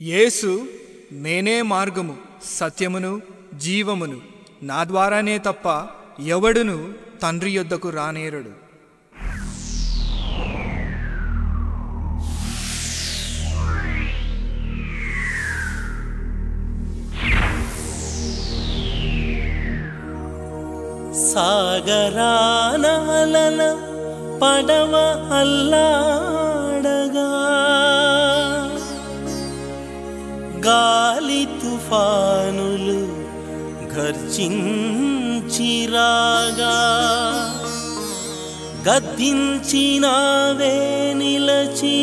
యేసు నేనే మార్గము సత్యమును జీవమును నా ద్వారానే తప్ప ఎవడును తండ్రి యొద్దకు రానేరడు సాగరానలన పడవ అల్లాడగా గాలి తుఫానులు గర్జించిరాగా గద్దించినావే నిలచి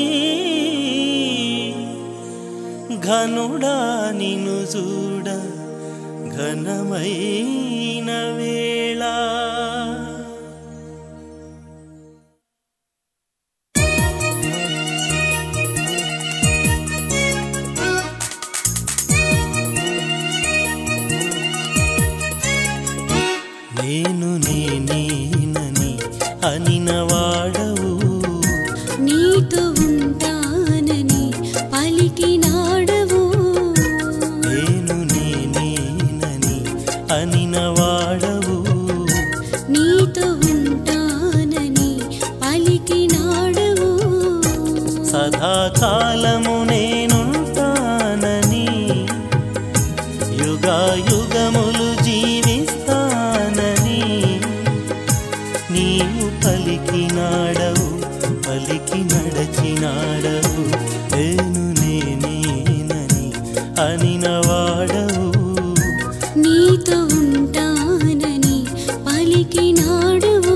ఘనుడా నిను చూడ ఘనమైన వేళ నేను నేనేనని అనిన వాడవు నీతో ఉంటానని పలికినాడవు నేను నేనేనని అనిన వాడవు నీతో ఉంటానని పలికినాడవు సదాకాలము నేనుంటానని యుగాయుగములు జీవిస్తానని నీవు పలికినాడవు పలికి నడచినాడవు నేను నేనేనని అనిన వాడవు నీతో ఉంటానని పలికినాడవు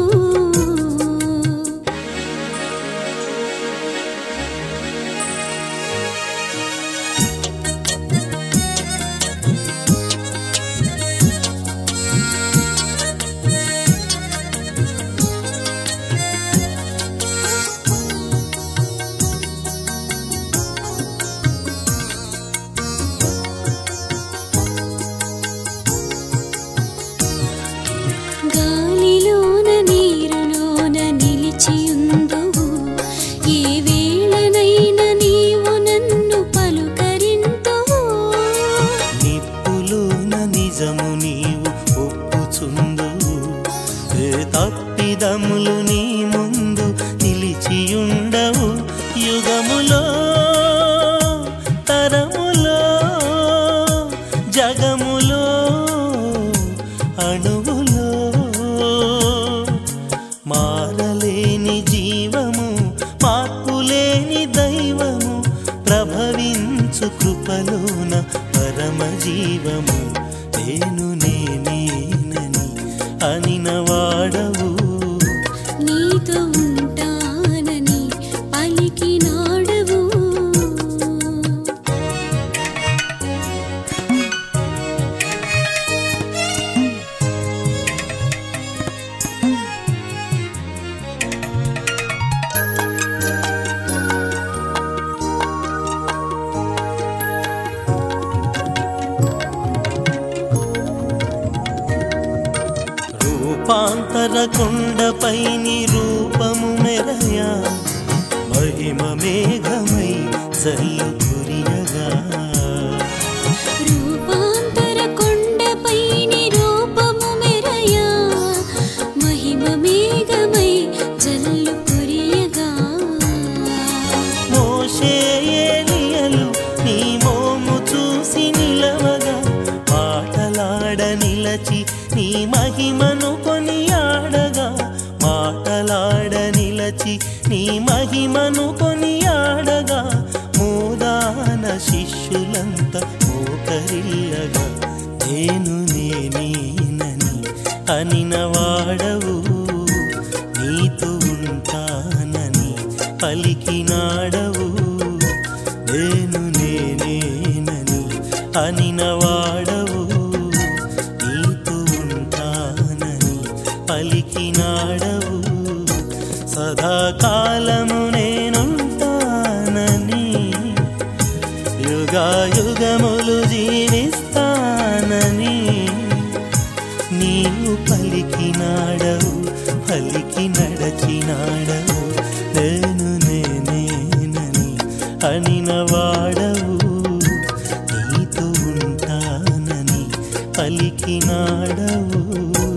గాలిలోన నీరులోన నిలిచియుందువు ఏ వేళనైనా నీవు నన్ను పలుకరింతువు నిప్పులోన నిజము నీవు ఒప్పుచుందు ఏ తప్పిదములు నీ ముందు నిలిచియుండవు యుగములో తరములో జగములో అణువులో మారలేని జీవము మార్పులేని దైవము ప్రభవించు కృపలోన పరమ జీవము నేను నేనేనని అనిన వాడవు నీతో ఉంటానని పలికినాడవు రూపాంతర కొండపై నీ రూపము మెరయా మహిమ మేఘమై జల్లు కురియగా రూపాంతర కొండపై నీ రూపము మెరయా మహిమ మేఘమై జల్లు కురియగా మోషే ఏలియలు నీ మోము చూసి నిలవగా మాటలాడ నిలచి నీ మహిమను కొనియాడగా మాటలాడ నిలచి నీ మహిమను కొనియాడగా మోదాన శిష్యులంతా మోకరిల్లగా నేను నేనేనని అనిన వాడవు నీతో ఉంటానని పలికినాడవు నేను నేనేనని అనిన వాడవు నీతో ఉంటానని పలికినాడవు సదాకాలము నేనుంటానని యుగాయుగములు జీవిస్తానని నీవు పలికినాడవు పలికి నడచినాడవు నేను నేనేనని అనిన వాడవు పలికినాడవు